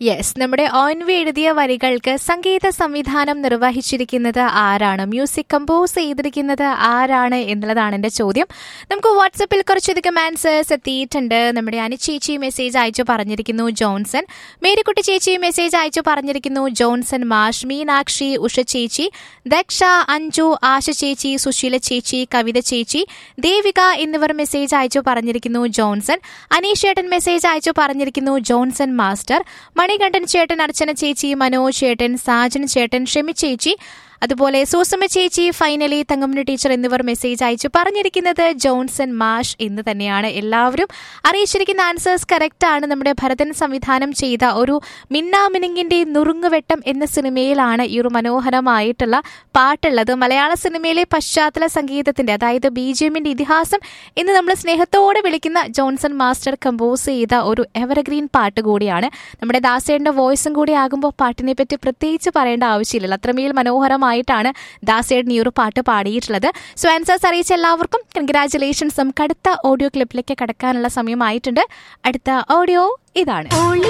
yes നമ്മുടെ ഓൻവി എഴുതിയ വരികൾക്ക് സംഗീത സംവിധാനം നിർവഹിച്ചിരിക്കുന്നത് ആരാണ് മ്യൂസിക് കമ്പോസ് ചെയ്തിരിക്കുന്നത് ആരാണ് എന്നുള്ളതാണ് എന്റെ ചോദ്യം നമുക്ക് വാട്സപ്പിൽ കുറച്ചധികം ആൻസേഴ്സ് എത്തിയിട്ടുണ്ട് നമ്മുടെ അനുചേച്ചി മെസ്സേജ് അയച്ചു പറഞ്ഞിരിക്കുന്നു ജോൺസൺ മേരിക്കുട്ടി ചേച്ചി മെസ്സേജ് അയച്ചു പറഞ്ഞിരിക്കുന്നു ജോൺസൺ മാഷ് മീനാക്ഷി ഉഷ ചേച്ചി ദക്ഷ അഞ്ജു ആശ ചേച്ചി സുശീല ചേച്ചി കവിത ചേച്ചി ദേവിക എന്നിവർ മെസ്സേജ് അയച്ചു പറഞ്ഞിരിക്കുന്നു ജോൺസൺ അനീഷ് ചേട്ടൻ മെസ്സേജ് അയച്ചു പറഞ്ഞിരിക്കുന്നു ജോൺസൺ മാസ്റ്റർ മണികണ്ഠൻ ചേട്ടൻ അർച്ചന ചേച്ചി മനോജ് ചേട്ടൻ സാജൻ ചേട്ടൻ ഷെമി ചേച്ചി അതുപോലെ സൂസമ്മ ചേച്ചി ഫൈനലി തങ്കമ്മ ടീച്ചർ എന്നിവർ മെസ്സേജ് അയച്ചു പറഞ്ഞിരിക്കുന്നത് ജോൺസൺ മാഷ് എന്ന് തന്നെയാണ് എല്ലാവരും അറിയിച്ചിരിക്കുന്ന ആൻസേഴ്സ് കറക്റ്റ് ആണ് നമ്മുടെ ഭരതൻ സംവിധാനം ചെയ്ത ഒരു മിന്നാമിനുങ്ങിന്റെ നുറുങ്ങുവെട്ടം എന്ന സിനിമയിലാണ് ഈ ഒരു മനോഹരമായിട്ടുള്ള പാട്ടുള്ളത് മലയാള സിനിമയിലെ പശ്ചാത്തല സംഗീതത്തിന്റെ അതായത് ബി ജി എമ്മിന്റെ ഇതിഹാസം എന്ന് നമ്മൾ സ്നേഹത്തോടെ വിളിക്കുന്ന ജോൺസൺ മാസ്റ്റർ കമ്പോസ് ചെയ്ത ഒരു എവർഗ്രീൻ പാട്ട് കൂടിയാണ് നമ്മുടെ ദാസേന്റെ വോയിസും കൂടി ആകുമ്പോൾ പാട്ടിനെ പറ്റി പ്രത്യേകിച്ച് പറയേണ്ട ആവശ്യമില്ലല്ലോ അത്രമേൽ മനോഹരമായിട്ടാണ് ദാസേടൻ ഈ ഒരു പാട്ട് പാടിയിട്ടുള്ളത് സോ ആൻസേഴ്സ് അറിയിച്ച എല്ലാവർക്കും കൺഗ്രാറ്റുലേഷൻസ് നമുക്ക് അടുത്ത ഓഡിയോ ക്ലിപ്പിലേക്ക് കടക്കാനുള്ള സമയമായിട്ടുണ്ട് അടുത്ത ഓഡിയോ ഇതാണ്